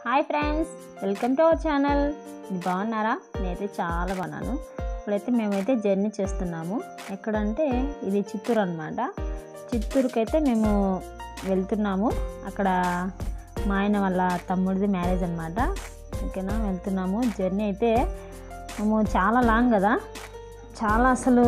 hi friends welcome to our channel బాగున్నారా నేనైతే చాలా బాగున్నాను ఇప్పుడైతే మేమైతే జర్నీ చేస్తున్నాము ఎక్కడంటే ఇది చిత్తూరు అనమాట చిత్తూరుకి అయితే మేము వెళ్తున్నాము అక్కడ మా ఆయన వాళ్ళ తమ్ముడిది మ్యారేజ్ అనమాట ఓకేనా వెళ్తున్నాము జర్నీ అయితే మేము చాలా లాంగ్ కదా చాలా అసలు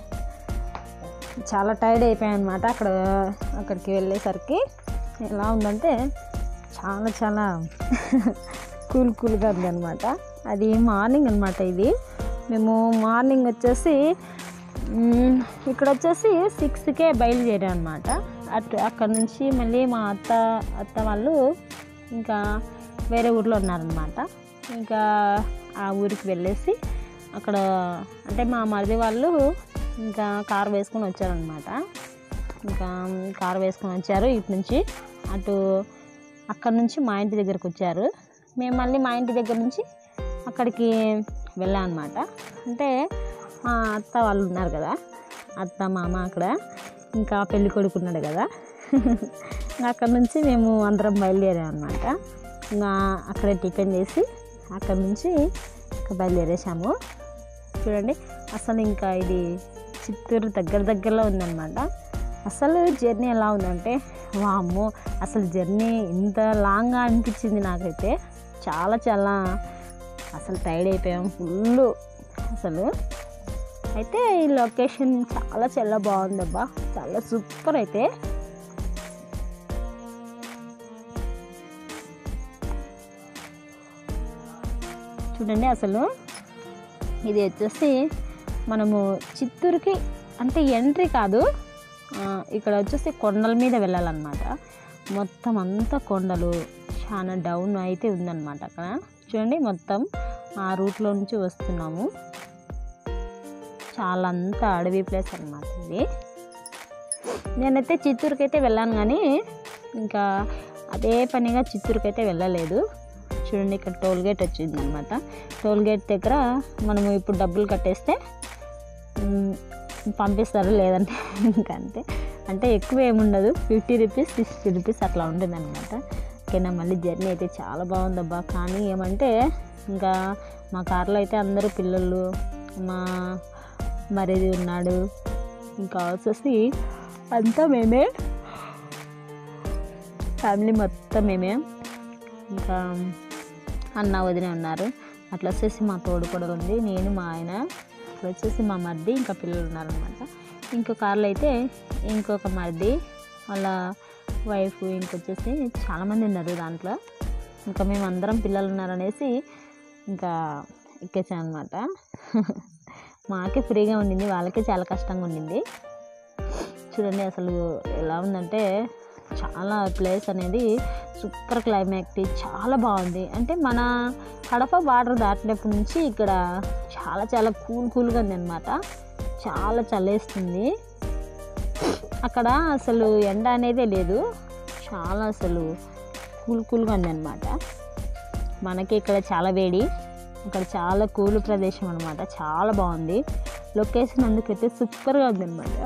చాలా టైర్డ్ అయిపోయాం అనమాట అక్కడ అక్కడికి వెళ్ళేసరికి ఎలా ఉందంటే చాలా చాలా కూల్ కూల్గా ఉంది అనమాట అది మార్నింగ్ అనమాట ఇది మేము మార్నింగ్ వచ్చేసి మ్, ఇక్కడ వచ్చేసి సిక్స్కే బయలుదేరాం అనమాట అటు అక్కడ నుంచి మళ్ళీ మా అత్త అత్త వాళ్ళు ఇంకా వేరే ఊర్లో ఉన్నారనమాట ఇంకా ఆ ఊరికి వెళ్ళేసి అక్కడ అంటే మా మరిది వాళ్ళు ఇంకా కార్ వేసుకొని వచ్చారనమాట ఇంకా కార్ వేసుకొని వచ్చారు ఇటు నుంచి అటు అక్కడ నుంచి మా ఇంటి దగ్గరకు వచ్చారు మేము మళ్ళీ మా ఇంటి దగ్గర నుంచి అక్కడికి వెళ్ళాం అనమాట అంటే మా అత్త వాళ్ళు ఉన్నారు కదా అత్త మామ అక్కడ ఇంకా పెళ్ళి కొడుకు ఉన్నాడు కదా ఇంకా అక్కడ నుంచి మేము అందరం బయలుదేరాం అనమాట ఇంకా అక్కడే టిఫిన్ చేసి అక్కడ నుంచి ఇంకా బయలుదేరేసాము చూడండి అసలు ఇంకా ఇది చిత్తూరు దగ్గర దగ్గరలో ఉందన్నమాట అసలు జర్నీ ఎలా ఉందంటే వామ్మో అసలు జర్నీ ఇంత లాంగ్గా అనిపించింది నాకైతే చాలా చాలా అసలు టైర్డ్ అయిపోయాం ఫుల్ అసలు అయితే ఈ లొకేషన్ చాలా చాలా బాగుందబ్బా చాలా సూపర్ అయితే చూడండి అసలు ఇది వచ్చేసి మనము చిత్తూరుకి అంటే ఎంట్రీ కాదు ఆ, ఇక్కడ వచ్చేసి కొండల మీద వెళ్ళాలన్నమాట మొత్తం అంతా కొండలు చాలా డౌన్ అయితే ఉందన్నమాట అక్కడ చూడండి మొత్తం ఆ రూట్లో నుంచి వస్తున్నాము చాలా అంతా అడవి ప్లేస్ అనమాట ఇది నేనైతే చిత్తూరుకి అయితే వెళ్ళాను కానీ ఇంకా అదే పనిగా చిత్తూరుకి అయితే వెళ్ళలేదు చూడండి ఇక్కడ టోల్ గేట్ వచ్చింది అనమాట టోల్ గేట్ దగ్గర మనము ఇప్పుడు డబ్బులు కట్టేస్తే మ్, పంపిస్తారు లేదంటే ఇంకా అంతే అంటే ఎక్కువ ఏముండదు ఫిఫ్టీ రూపీస్ సిక్స్టీ రూపీస్ అట్లా ఉంటుంది అనమాట ఓకేనా మళ్ళీ జర్నీ అయితే చాలా బాగుందబ్బా కానీ ఏమంటే ఇంకా మా కార్లో అయితే అందరూ పిల్లలు మా మరిది ఉన్నాడు ఇంకా వచ్చేసి అంతా మేమే ఫ్యామిలీ మొత్తం మేమే ఇంకా అన్న వదిన ఉన్నారు అట్లా వచ్చేసి మా తోడు కూడా ఉంది నేను మా ఆయన అట్లా వచ్చేసి మా మరిది ఇంకా పిల్లలు ఉన్నారనమాట ఇంకో కార్లో అయితే ఇంకొక మరిది వాళ్ళ వైఫ్ ఇంకొచ్చేసి చాలామంది ఉన్నారు దాంట్లో ఇంకా మేము అందరం పిల్లలు ఉన్నారనేసి ఇంకా ఎక్కేసాం అనమాట మాకే ఫ్రీగా ఉండింది వాళ్ళకే చాలా కష్టంగా ఉండింది చూడండి అసలు ఎలా ఉందంటే చాలా ప్లేస్ అనేది సూపర్ క్లైమాక్ట్ చాలా బాగుంది అంటే మన కడప బార్డర్ దాటినప్పటి నుంచి ఇక్కడ చాలా చాలా కూల్ కూల్గా ఉంది అనమాట చాలా చల్లేస్తుంది అక్కడ అసలు ఎండ అనేదే లేదు చాలా అసలు కూల్ కూల్గా ఉంది అనమాట మనకి ఇక్కడ చాలా వేడి ఇక్కడ చాలా కూల్ ప్రదేశం అనమాట చాలా బాగుంది లొకేషన్ అందుకైతే సూపర్గా ఉంది అనమాట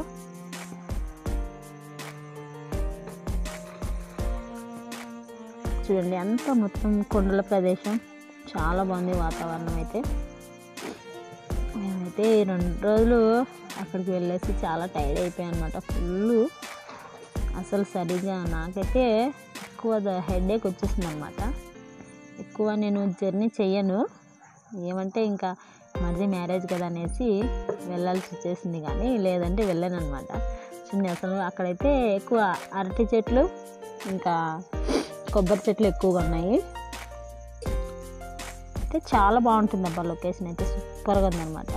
చూడండి అంతా మొత్తం కొండల ప్రదేశం చాలా బాగుంది వాతావరణం అయితే మేమైతే ఈ రెండు రోజులు అక్కడికి వెళ్ళేసి చాలా టైర్డ్ అయిపోయాయి అనమాట ఫుల్ అసలు సరిగా నాకైతే ఎక్కువ హెడేక్ వచ్చేసింది అనమాట ఎక్కువ నేను జర్నీ చెయ్యను ఏమంటే ఇంకా మరిది మ్యారేజ్ కదా అనేసి వెళ్ళాల్సి వచ్చేసింది కానీ లేదంటే వెళ్ళాను అనమాట చూడండి అసలు అక్కడైతే ఎక్కువ అరటి చెట్లు ఇంకా కొబ్బరి చెట్లు ఎక్కువగా ఉన్నాయి అయితే చాలా బాగుంటుంది అబ్బా లొకేషన్ అయితే సూపర్గా ఉందన్నమాట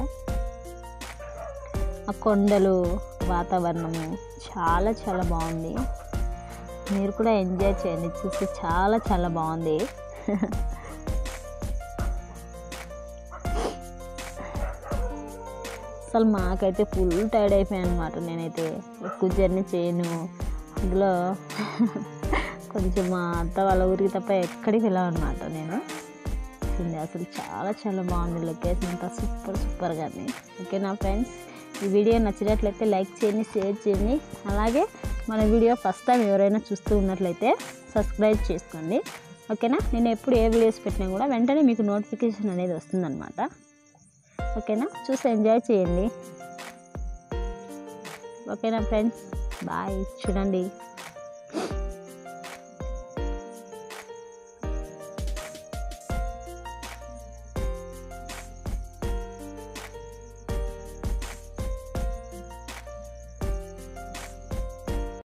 ఆ కొండలు వాతావరణము చాలా చాలా బాగుంది మీరు కూడా ఎంజాయ్ చేయండి చూసి చాలా చాలా బాగుంది అసలు మాకైతే ఫుల్ టైర్డ్ అయిపోయాను అనమాట నేనైతే ఎక్కువ జర్నీ చేయను అందులో కొంచెం మా అత్త వాళ్ళ ఊరికి తప్ప ఎక్కడికి వెళ్ళామన్నమాట నేను చూడండి అసలు చాలా చాలా బాగుంది లొకేషన్ అంతా సూపర్ సూపర్గా ఉంది ఓకేనా ఫ్రెండ్స్ ఈ వీడియో నచ్చినట్లయితే లైక్ చేయండి షేర్ చేయండి అలాగే మన వీడియో ఫస్ట్ టైం ఎవరైనా చూస్తూ ఉన్నట్లయితే సబ్స్క్రైబ్ చేసుకోండి ఓకేనా నేను ఎప్పుడు ఏ వీడియోస్ పెట్టినా కూడా వెంటనే మీకు నోటిఫికేషన్ అనేది వస్తుందన్నమాట ఓకేనా చూసి ఎంజాయ్ చేయండి ఓకేనా ఫ్రెండ్స్ బాయ్ చూడండి